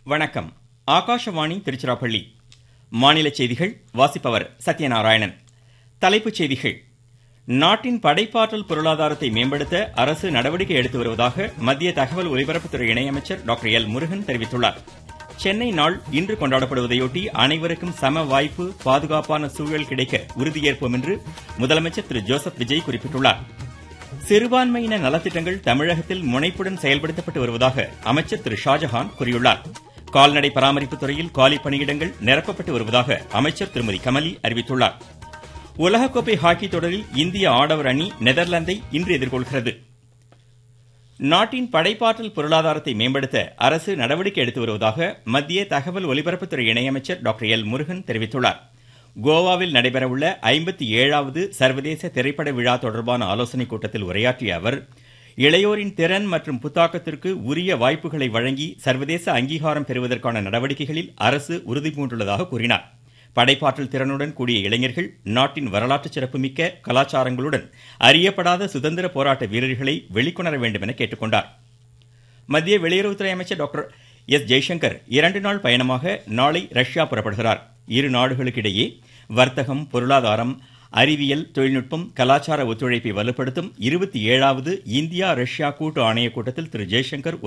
வணக்கம் ஆகாஷவாணி திருச்சிராப்பள்ளி மாநில செய்திகள் வாசிப்பவர் சத்யநாராயணன் தலைப்புச் செய்திகள் நாட்டின் படைப்பாற்றல் பொருளாதாரத்தை மேம்படுத்த அரசு நடவடிக்கை எடுத்து வருவதாக மத்திய தகவல் ஒலிபரப்புத்துறை இணையமைச்சர் டாக்டர் எல் முருகன் தெரிவித்துள்ளார் சென்னை நாள் இன்று கொண்டாடப்படுவதையொட்டி அனைவருக்கும் சம வாய்ப்பு பாதுகாப்பான சூழல் கிடைக்க உறுதியேற்போம் என்று முதலமைச்சர் திரு ஜோசப் விஜய் குறிப்பிட்டுள்ளார் சிறுபான்மையின நலத்திட்டங்கள் தமிழகத்தில் முனைப்புடன் செயல்படுத்தப்பட்டு வருவதாக அமைச்சர் திரு ஷாஜஹான் கூறியுள்ளார் கால்நடை பராமரிப்பு துறையில் காலி பணியிடங்கள் நிரப்பப்பட்டு வருவதாக அமைச்சர் திருமதி கமலி அறிவித்துள்ளார் உலகக்கோப்பை ஹாக்கி தொடரில் இந்திய ஆடவர் அணி நெதர்லாந்தை இன்று எதிர்கொள்கிறது நாட்டின் படைப்பாற்றல் பொருளாதாரத்தை மேம்படுத்த அரசு நடவடிக்கை எடுத்து வருவதாக மத்திய தகவல் ஒலிபரப்புத்துறை இணையமைச்சர் டாக்டர் எல் முருகன் தெரிவித்துள்ளார் கோவாவில் நடைபெறவுள்ள ஐம்பத்தி ஏழாவது சர்வதேச திரைப்பட விழா தொடர்பான ஆலோசனைக் கூட்டத்தில் உரையாற்றிய அவர் இளையோரின் திறன் மற்றும் புத்தாக்கத்திற்கு உரிய வாய்ப்புகளை வழங்கி சர்வதேச அங்கீகாரம் பெறுவதற்கான நடவடிக்கைகளில் அரசு உறுதிபூண்டுள்ளதாக கூறினார் படைப்பாற்றல் திறனுடன் கூடிய இளைஞர்கள் நாட்டின் வரலாற்று சிறப்புமிக்க கலாச்சாரங்களுடன் அறியப்படாத சுதந்திர போராட்ட வீரர்களை வெளிக்கொணர வேண்டும் என கேட்டுக்கொண்டார் மத்திய வெளியுறவுத்துறை அமைச்சர் டாக்டர் எஸ் ஜெய்சங்கர் இரண்டு நாள் பயணமாக நாளை ரஷ்யா புறப்படுகிறார் இரு நாடுகளுக்கிடையே வர்த்தகம் பொருளாதாரம் அறிவியல் தொழில்நுட்பம் கலாச்சார ஒத்துழைப்பை வலுப்படுத்தும் இருபத்தி ஏழாவது இந்தியா ரஷ்யா கூட்டு ஆணைய கூட்டத்தில் திரு ஜெய்சங்கர்